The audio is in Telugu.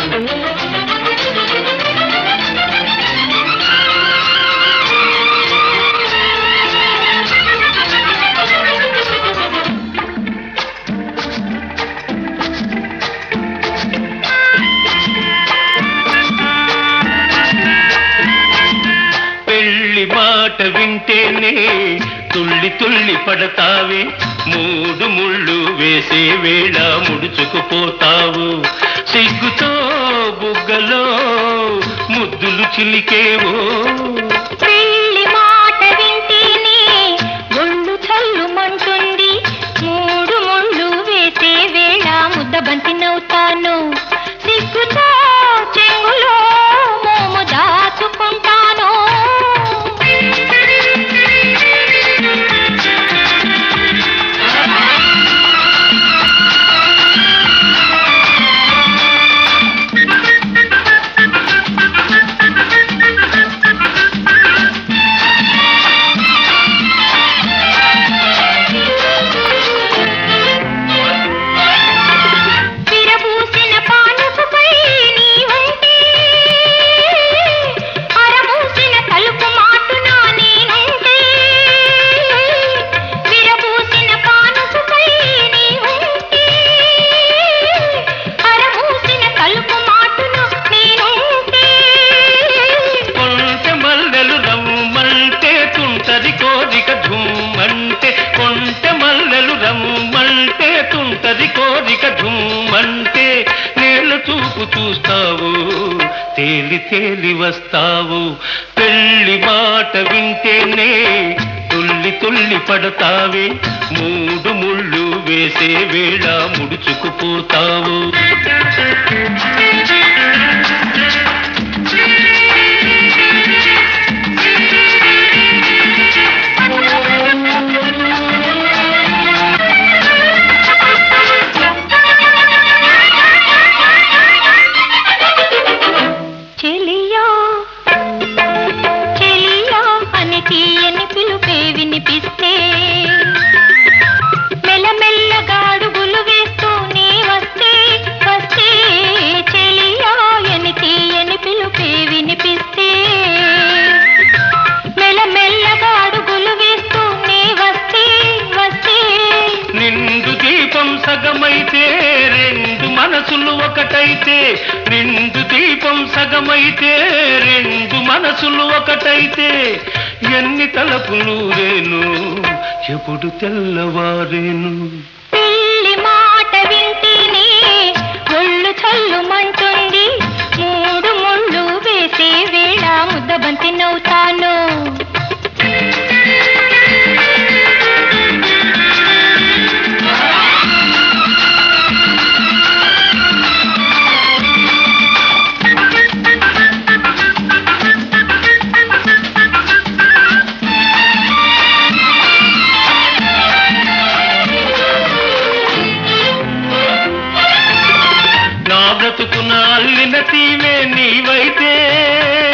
పెళ్లి మాట వింటేనే తుళ్ళి తుళ్ళి పడతావే మూడు ముళ్ళు వేసే వేళ ముడుచుకుపోతావు సిగ్గుతో బుగ్గలో ముద్దులు చిలికేవో పెళ్లి మాట వింటేనే ఒళ్ళు చల్లుమంటుంది మూడు ముళ్ళు వేసే వేళ ముద్దబంతి నవ్వుతాను సిగ్గుతో చెంగులో మోము దాచుకుంటాను విరబూసిన పానుపుపై నీ ఉంటే అరమూసిన తలుపు మాటున నేనుంటే విరబూసిన పానుపుపై నీ ఉంటే అరమూసిన తలుపు మాటున నేనుంటే కొంటె మల్లెలు రమ్మంటే తుంటరి కోరిక ఝుమ్మంటే కొంటె మల్లెలు రమ్మంటే తుంటరి కోరిక ఝుమ్మంటే నేల చూపు చూస్తావు తేలి తేలి వస్తావు పెళ్లి మాట వింటేనే తుల్లి తుల్లి పడతావే మూడు ముళ్ళు వేసే వేళ ముడుచుకుపోతావు చెలియా చెలియా అని తీయని పిలుపే వినిపిస్తే మెల్లమెల్లగా అడుగులు వేస్తూ నీ వస్తే వస్తే చెలియా అని తీయని పిలుపే వినిపిస్తే మెల్లమెల్లగా అడుగులు వేస్తూ నీ వస్తే వస్తే నిండు దీపం సగమైతే రెండు మనసులు ఒకటైతే నిండు దీపం సగమైతే రెండు మనసులు ఒకటైతే ఎన్ని తలపులు రేను ఎప్పుడు తెల్లవారేను పెళ్లి మాట వింటేనే ఒళ్ళు చల్లుమంటుంది మూడు ముళ్ళు వేసే వేళ ముద్దబంతి నవ్వుతాను నా బ్రతుకున అల్లిన తీవే నీవైతే